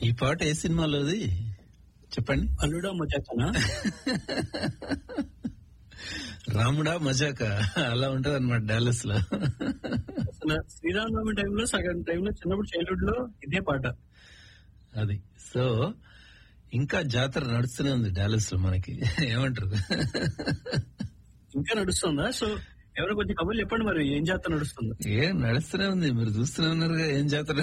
ఈ పాట ఏ సినిమాలోది చెప్పండి అల్లుడా మజాకనా రాముడా మజాక అలా ఉంటది అనమాట డాలస్ లో అసలు శ్రీరామనవమి టైంలో సగం టైంలో చిన్నప్పుడు చైల్డ్హుడ్ లో ఇదే పాట అది సో ఇంకా జాతర నడుస్తూనే ఉంది డాలస్ లో మనకి ఏమంటారు ఇంకా నడుస్తుందా సో ఎవరో కొంచెం కబుర్లు చెప్పండి మరి ఏం జాతర నడుస్తుందో ఏం నడుస్తూనే ఉంది మీరు చూస్తూనే ఉన్నారుగా ఏం జాతర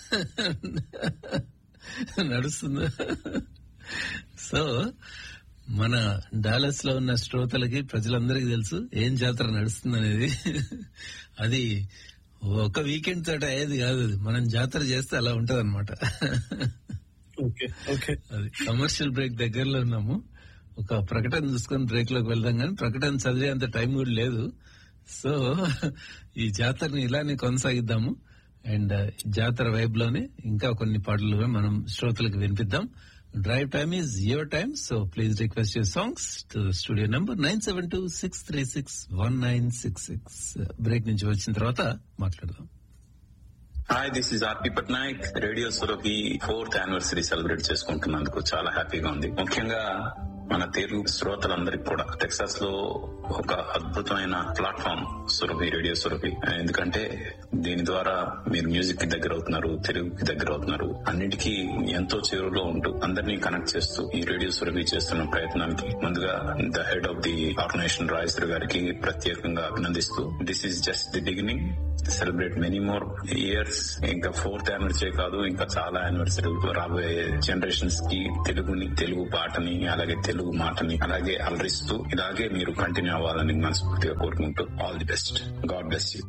నడుస్తుందా సో మన డాలస్ లో ఉన్న శ్రోతలకి ప్రజలందరికీ తెలుసు ఏం జాతర నడుస్తుంది అనేది అది ఒక వీకెండ్ తోట అయ్యేది కాదు అది మనం జాతర చేస్తే అలా ఉంటది అనమాట ఓకే ఓకే అది కమర్షియల్ బ్రేక్ దగ్గరలో ఉన్నాము ఒక ప్రకటన చూసుకొని బ్రేక్ లోకి వెళ్దాం కానీ ప్రకటన చదివే అంత టైం కూడా లేదు సో ఈ జాతరని ఇలానే కొనసాగిద్దాము అండ్ జాతర వైబ్ లోనే ఇంకా కొన్ని పాటలు కూడా మనం శ్రోతలకు వినిపిద్దాం drive time is your time so please request your songs to studio number nine seven two six three six one nine six six break నుంచి వచ్చిన తర్వాత మాట్లాడదాం hi this is RP Patnaik radio Surabhi fourth anniversary celebrate చేసుకుంటున్నందుకు చాలా హ్యాపీగా ఉంది ముఖ్యంగా మన తెలుగు శ్రోతలందరికీ కూడా టెక్సాస్ లో ఒక అద్భుతమైన ప్లాట్ఫామ్ సురభి రేడియో సురభి ఎందుకంటే దీని ద్వారా మీరు మ్యూజిక్ కి దగ్గర అవుతున్నారు తెలుగుకి దగ్గర అవుతున్నారు అన్నిటికీ ఎంతో చేరువలో ఉంటూ అందరినీ కనెక్ట్ చేస్తూ ఈ రేడియో సురభి చేస్తున్న ప్రయత్నానికి ముందుగా the head of the organisation Rayashri గారికి ప్రత్యేకంగా అభినందిస్తూ this is just the beginning celebrate many more years ఇంకా ఫోర్త్ యానివర్సరీ కాదు ఇంకా చాలా యానివర్సరీ రాబోయే జనరేషన్స్ కి తెలుగుని తెలుగు పాటని అలాగే తెలుగు మాటని అలాగే అలరిస్తూ ఇలాగే మీరు కంటిన్యూ అవ్వాలని మనస్ఫూర్తిగా కోరుకుంటూ all the best god bless you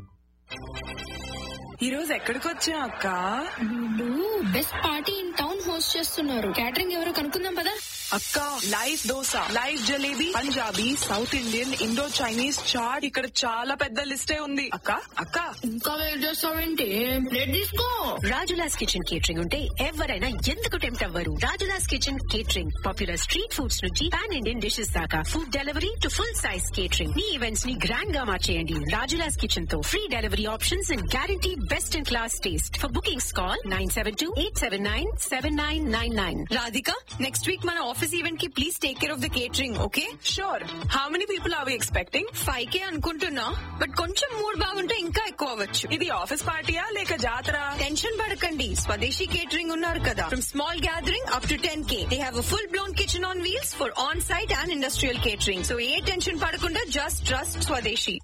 ఈ రోజు ఎక్కడికి వచ్చా అక్క వీళ్ళు best party in town host చేస్తున్నారు క్యాటరింగ్ ఎవరో కనుక్కుందాం పదా అక్క live dosa live jalebi Punjabi south Indian Indo Chinese chaat ఇక్కడ చాలా పెద్ద లిస్టే ఉంది అక్క అక్క ఇంకా వెయిట్ చేస్తావేంటి ప్లేట్ తీసుకో రాజులాస్ కిచెన్ కేటరింగ్ ఉంటే ఎవరైనా ఎందుకు టెంప్ట్ అవ్వరు Rajula's kitchen catering popular street foods నుంచి పాన్ ఇండియన్ డిషెస్ దాకా food delivery to full size catering మీ ఈవెంట్స్ ని గ్రాండ్ గా మార్చేయండి రాజులాస్ కిచెన్ తో free delivery options and guarantee best in class taste for bookings call nine seven two eight seven nine seven nine nine nine Radhika next week మన office event కి please take care of the catering okay sure how many people are we expecting five K అనుకుంటున్నా but కొంచెం mood బాగుంటే ఇంకా ఎక్కువ అవ్వచ్చు ఇది office పార్టీయా లేక జాతర టెన్షన్ పడకండి స్వదేశీ కేటరింగ్ ఉన్నారు కదా from small gathering up to ten K they have full blown kitchen on wheels for on site and industrial catering so ఏ టెన్షన్ పడకుండా జస్ట్ ట్రస్ట్ స్వదేశీ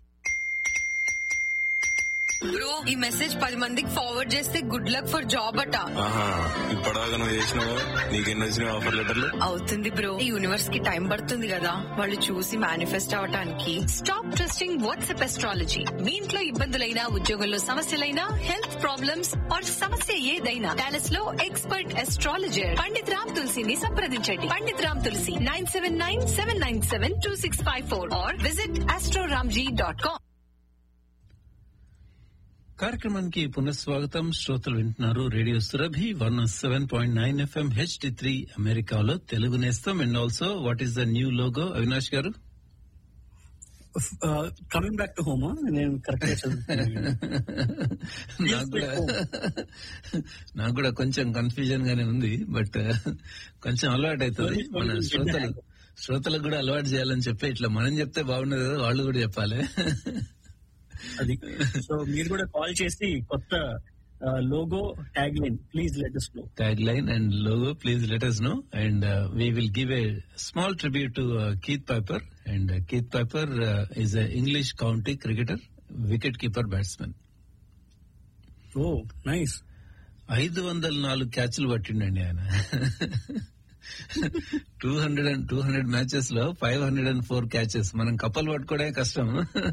బ్రో ఈ మెసేజ్ పది మందికి ఫార్వర్డ్ చేస్తే గుడ్ లక్ ఫర్ జాబ్ అట ఆహా ఇప్పటిదాకా నువ్వు చేసినావు నీకెన్ని వచ్చినాయి ఆఫర్ లెటర్లు అవుతుంది బ్రో ఈ యూనివర్స్ కి టైం పడుతుంది కదా వాళ్ళు చూసి మేనిఫెస్ట్ అవటానికి స్టాప్ ట్రస్టింగ్ వాట్సాప్ ఎస్ట్రాలజీ మీ ఇంట్లో ఇబ్బందులైనా ఉద్యోగంలో సమస్యలైనా హెల్త్ ప్రాబ్లమ్స్ ఆర్ సమస్య ఏదైనా డాలస్ లో ఎక్స్పర్ట్ ఎస్ట్రాలజర్ పండిత్ రామ్ తులసిని సంప్రదించండి Pandit Ram Tulasi nine seven nine seven nine seven two six five four or visit Astroramji dot com కార్యక్రమానికి పునఃస్వాగతం శ్రోతలు వింటున్నారు radio Surabhi one seven point nine FM HD three అమెరికాలో తెలుగు నేస్తం and also what is the new logo Avinash గారు coming back to home నేను correct నాకు కూడా నాకు కూడా కొంచెం కన్ఫ్యూజన్ గానే ఉంది బట్ కొంచెం అలవాటు అవుతుంది మన శ్రోతలు శ్రోతలకు కూడా అలవాటు చేయాలని చెప్పి ఇట్లా మనం చెప్తే బాగున్నది కదా వాళ్ళు కూడా చెప్పాలి అది సో మీరు కూడా కాల్ చేసి కొత్త logo tag line please let us know tag line and logo please let us know and we will give a small tribute to Keith Piper and Keith Piper is a English county cricketer wicket keeper batsman oh nice ఐదు వందల నాలుగు క్యాచ్లు పట్టిండండి ఆయన two hundred and two hundred matches లో five hundred and four catches మనం కప్పలు పట్టుకోవడమే కష్టం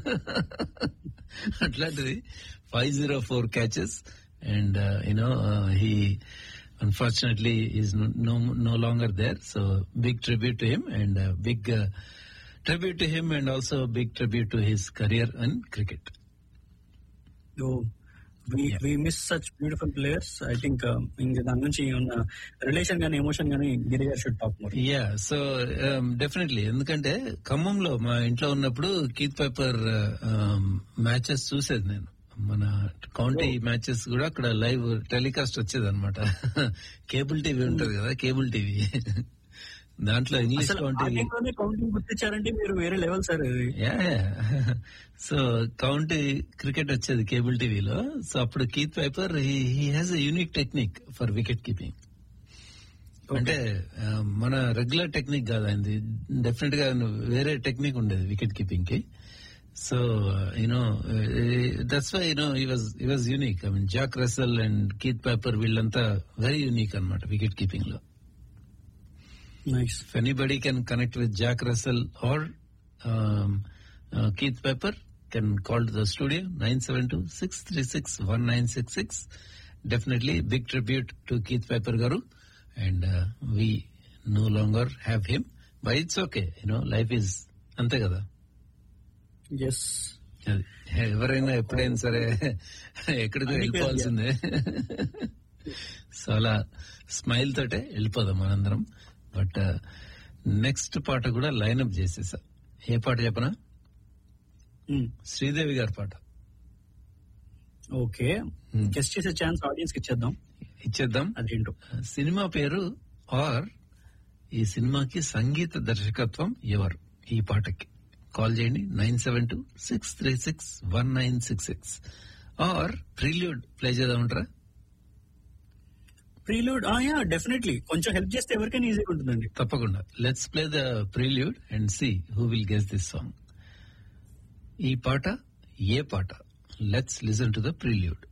అట్లాంటిది five zero four catches and you know he unfortunately is no no longer there so big tribute to him and big tribute to him and also big tribute to his career in cricket oh we miss such beautiful players I think ఇంక దాని నుంచి ఉన్న relation గానీ emotion గానీ గిరి గారు should talk more yeah so definitely ఎందుకంటే ఖమ్మంలో మా ఇంట్లో ఉన్నప్పుడు కీత్ పేపర్ మ్యాచెస్ చూసేది నేను మన కౌంటీ మ్యాచెస్ కూడా అక్కడ లైవ్ టెలికాస్ట్ వచ్చేది అనమాట కేబుల్ టీవీ ఉంటది కదా కేబుల్ టీవీ దాంట్లో ఇంగ్లీష్ అసలు కౌంటీ లోనే కౌంటింగ్ గుర్తించారంటే మీరు వేరే లెవెల్ సార్ ఇది. యా సో కౌంటీ క్రికెట్ వచ్చేది కేబుల్ టీవీలో సో అప్పుడు Keith Piper he has a unique technique for wicket keeping అంటే ఆ, మన రెగ్యులర్ టెక్నిక్ కాదు ఆయనది డెఫినెట్ గా వేరే టెక్నిక్ ఉండేది వికెట్ కీపింగ్ కి so you know that's why you know he was he was unique I mean Jack Russell and Keith Piper వీళ్ళంతా వెరీ యూనిక్ అన్నమాట వికెట్ కీపింగ్ లో nice If anybody can connect with Jack Russell or um, uh, Keith Pepper, can call to the studio 972-636-1966. Definitely big tribute to Keith Pepper Garu. And uh, we no longer have him. But it's okay. You know, life is అంతే కదా yes అది. ఎవరైనా ఎప్పుడైనా సరే ఎక్కడికో అన్ని వెళ్ళిపోవాల్సిందే so అలా smile తోటే వెళ్ళిపోదాం మనందరం బట్ నెక్స్ట్ పాట కూడా లైన్అప్ చేసేసా ఏ పాట చెప్పనా శ్రీదేవి గారి పాట ఓకే Hmm. గెస్ట్ చేసే ఛాన్స్ ఆడియన్స్ కి ఇచ్చేద్దాం ఇచ్చేద్దాం అదేంటో సినిమా పేరు ఆర్ ఈ సినిమాకి సంగీత దర్శకత్వం ఎవరు ఈ పాటకి కాల్ చేయండి nine seven two six three six one nine six six or prelude play చేద్దామంటారా ప్రీలూడ్ యా డెఫినెట్లీ కొంచెం హెల్ప్ చేస్తే ఎవరికైనా ఈజీగా ఉంటుందండి తప్పకుండా let's play the prelude and see who will guess this song ఈ పాట ఏ పాట let's listen to the prelude